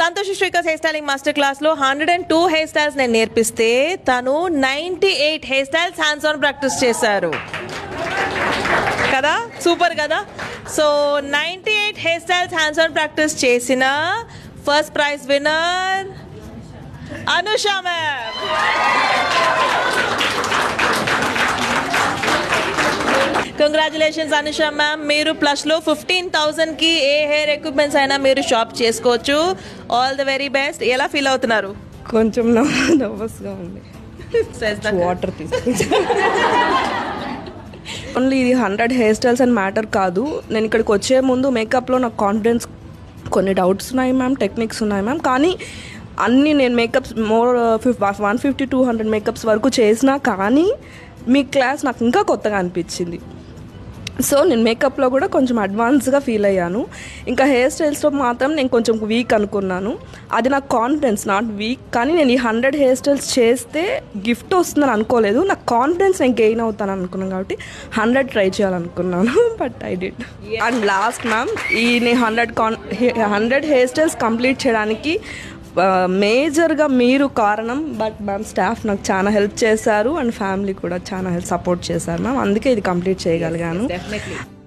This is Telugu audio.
Santosh Srikar's hair styling master క్లాస్లో hundred and two hairstyles నేను నేర్పిస్తే తను ninety eight hairstyles hands on practice చేశారు కదా సూపర్ కదా so ninety eight hairstyles hands on practice చేసిన first prize winner Anusha ma'am congratulations Anusha ma'am మీరు ప్లస్లో ఫిఫ్టీన్ థౌసండ్కి ఏ హెయిర్ ఎక్విప్మెంట్స్ అయినా మీరు షాప్ చేసుకోవచ్చు ఆల్ ద వెరీ బెస్ట్ ఎలా ఫీల్ అవుతున్నారు కొంచెం నర్వస్గా ఉంది వాటర్ తీసుకుంటా ఓన్లీ ఇది hundred hair styles and matter కాదు నేను ఇక్కడికి వచ్చే ముందు మేకప్లో నాకు కాన్ఫిడెన్స్ కొన్ని డౌట్స్ ఉన్నాయి మ్యామ్ టెక్నిక్స్ ఉన్నాయి మ్యామ్ కానీ అన్నీ నేను makeups more one fifty two hundred makeups వరకు చేసినా కానీ మీ క్లాస్ నాకు ఇంకా కొత్తగా అనిపించింది సో నేను మేకప్లో కూడా కొంచెం అడ్వాన్స్గా ఫీల్ అయ్యాను ఇంకా హెయిర్ స్టైల్స్లో మాత్రం నేను కొంచెం వీక్ అనుకున్నాను అది నాకు కాన్ఫిడెన్స్ నాట్ వీక్ కానీ నేను ఈ హండ్రెడ్ హెయిర్ స్టైల్స్ చేస్తే గిఫ్ట్ వస్తుందని అనుకోలేదు నాకు కాన్ఫిడెన్స్ నేను గెయిన్ అవుతాను అనుకున్నాను కాబట్టి హండ్రెడ్ ట్రై చేయాలనుకున్నాను but I did and last ma'am ఈ నేను హండ్రెడ్ కాన్ హండ్రెడ్ హెయిర్ స్టైల్స్ కంప్లీట్ చేయడానికి మేజర్గా మీరు కారణం బట్ మ్యామ్ స్టాఫ్ నాకు చాలా హెల్ప్ చేశారు అండ్ ఫ్యామిలీ కూడా చాలా హెల్ప్ సపోర్ట్ చేశారు మ్యామ్ అందుకే ఇది కంప్లీట్ చేయగలిగాను డెఫినెట్లీ